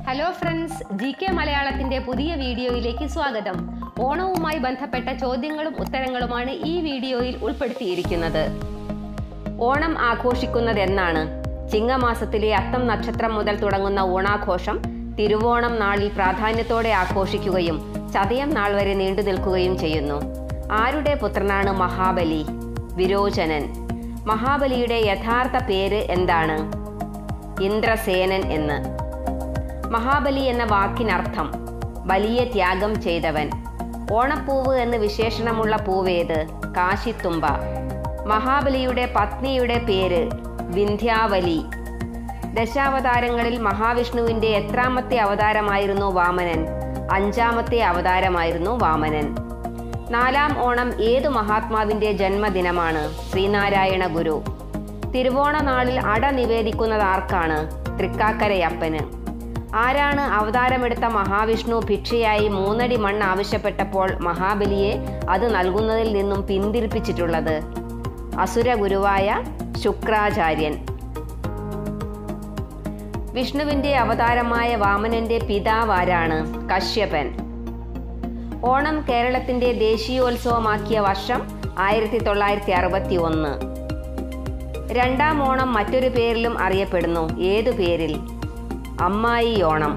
hello friends G K മലയാളത്തിന്റെ പുതിയ വീഡിയോയിലേക്ക് സ്വാഗതം ഓണവുമായി ബന്ധപ്പെട്ട ചോദ്യങ്ങളും ഉത്തരങ്ങളുമാണ് ഈ വീഡിയോയിൽ ഉൾപ്പെടുത്തിയിരിക്കുന്നത് ഓണം ആഘോഷിക്കുന്നത് എന്നാണ് ചിങ്ങമാസത്തിലെ അത്തം നക്ഷത്രം മുതൽ തുടങ്ങുന്ന ഓണാഘോഷം തിരുവോണം നാളിൽ പ്രാധാന്യത്തോടെ ആഘോഷിക്കുകയും ചതയം നാൾ വരെ നീണ്ടു നിൽക്കുകയും ചെയ്യുന്നു ആരുടെ പുത്രനാണ് മഹാബലി വിരോചനൻ മഹാബലിയുടെ യഥാർത്ഥ പേര് എന്താണ് ഇന്ദ്രസേനൻ എന്ന് മഹാബലി എന്ന വാക്കിനർത്ഥം വലിയ ത്യാഗം ചെയ്തവൻ ഓണപ്പൂവ് എന്ന് വിശേഷണമുള്ള പൂവേത് കാശിത്തുമ്പ മഹാബലിയുടെ പത്നിയുടെ പേര് വിന്ധ്യാവലി ദശാവതാരങ്ങളിൽ മഹാവിഷ്ണുവിന്റെ എത്രാമത്തെ അവതാരമായിരുന്നു വാമനൻ അഞ്ചാമത്തെ അവതാരമായിരുന്നു വാമനൻ നാലാം ഓണം ഏതു മഹാത്മാവിന്റെ ജന്മദിനമാണ് ശ്രീനാരായണ ഗുരു തിരുവോണ നാളിൽ അട നിവേദിക്കുന്നത് ആർക്കാണ് തൃക്കാക്കരയപ്പന് ആരാണ് അവതാരമെടുത്ത മഹാവിഷ്ണു ഭിക്ഷയായി മൂന്നടി മണ്ണ് ആവശ്യപ്പെട്ടപ്പോൾ മഹാബലിയെ അത് നൽകുന്നതിൽ നിന്നും പിന്തിരിപ്പിച്ചിട്ടുള്ളത് അസുര ഗുരുവായ ശുക്രാചാര്യൻ വിഷ്ണുവിന്റെ അവതാരമായ വാമനന്റെ പിതാവാരാണ് കശ്യപൻ ഓണം കേരളത്തിന്റെ ദേശീയോത്സവമാക്കിയ വർഷം ആയിരത്തി തൊള്ളായിരത്തി അറുപത്തി ഒന്ന് രണ്ടാം ഓണം മറ്റൊരു പേരിലും അറിയപ്പെടുന്നു ഏതു പേരിൽ അമ്മായി ഓണം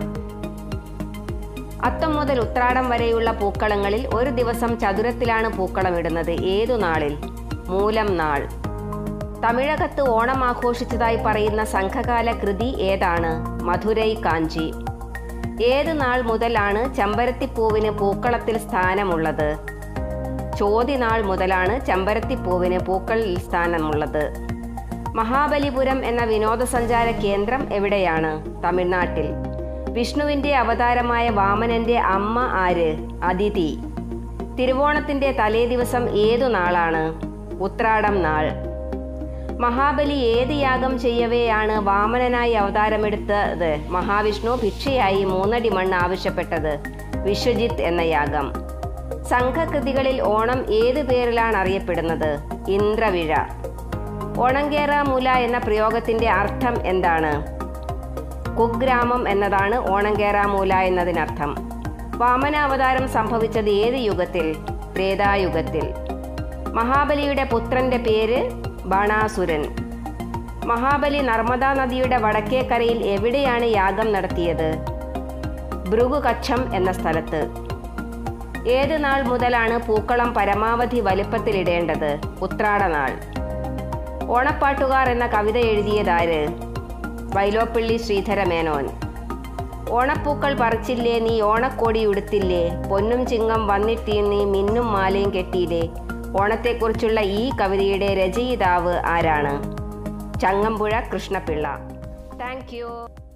അത്തം മുതൽ ഉത്രാടം വരെയുള്ള പൂക്കളങ്ങളിൽ ഒരു ദിവസം ചതുരത്തിലാണ് പൂക്കളമിടുന്നത് ഏതു നാളിൽ മൂലം നാൾ തമിഴകത്ത് ഓണം ആഘോഷിച്ചതായി പറയുന്ന സംഘകാല കൃതി ഏതാണ് മധുരൈ കാഞ്ചി ഏത് നാൾ മുതലാണ് ചെമ്പരത്തിപ്പൂവിന് പൂക്കളത്തിൽ സ്ഥാനമുള്ളത് ചോതി നാൾ മുതലാണ് ചെമ്പരത്തിപ്പൂവിന് പൂക്കളിൽ സ്ഥാനമുള്ളത് മഹാബലിപുരം എന്ന വിനോദസഞ്ചാര കേന്ദ്രം എവിടെയാണ് തമിഴ്നാട്ടിൽ വിഷ്ണുവിന്റെ അവതാരമായ വാമനന്റെ അമ്മ ആര് അതിഥി തിരുവോണത്തിന്റെ തലേ ദിവസം ഏതു നാളാണ് ഉത്രാടം നാൾ മഹാബലി ഏത് യാഗം ചെയ്യവെയാണ് വാമനനായി അവതാരമെടുത്തത് മഹാവിഷ്ണു ഭിക്ഷയായി മൂന്നടി മണ്ണ് ആവശ്യപ്പെട്ടത് വിശ്വജിത്ത് എന്ന യാഗം സംഘകൃതികളിൽ ഓണം ഏത് പേരിലാണ് അറിയപ്പെടുന്നത് ഇന്ദ്രവിഴ ഓണങ്കേറ മുല എന്ന പ്രയോഗത്തിന്റെ അർത്ഥം എന്താണ് കുഗ്രാമം എന്നതാണ് ഓണങ്കേറ മൂല എന്നതിനർത്ഥം വാമനാവതാരം സംഭവിച്ചത് ഏത് യുഗത്തിൽ ത്രേതായുഗത്തിൽ മഹാബലിയുടെ പുത്രന്റെ പേര് ബാണാസുരൻ മഹാബലി നർമ്മദാ നദിയുടെ വടക്കേക്കരയിൽ എവിടെയാണ് യാഗം നടത്തിയത് ഭൃഗുകച്ഛം എന്ന സ്ഥലത്ത് ഏത് നാൾ മുതലാണ് പൂക്കളം പരമാവധി വലിപ്പത്തിലിടേണ്ടത് ഉത്രാടനാൾ ഓണപ്പാട്ടുകാർ എന്ന കവിത എഴുതിയതാര് വൈലോപ്പിള്ളി ശ്രീധര മേനോൻ ഓണപ്പൂക്കൾ പറിച്ചില്ലേ നീ ഓണക്കോടി ഉടുത്തില്ലേ പൊന്നും ചിങ്ങം വന്നിട്ടീ നീ മിന്നും മാലയും കെട്ടിയില്ലേ ഓണത്തെക്കുറിച്ചുള്ള ഈ കവിതയുടെ രചയിതാവ് ആരാണ് ചങ്ങമ്പുഴ കൃഷ്ണപിള്ള താങ്ക് യു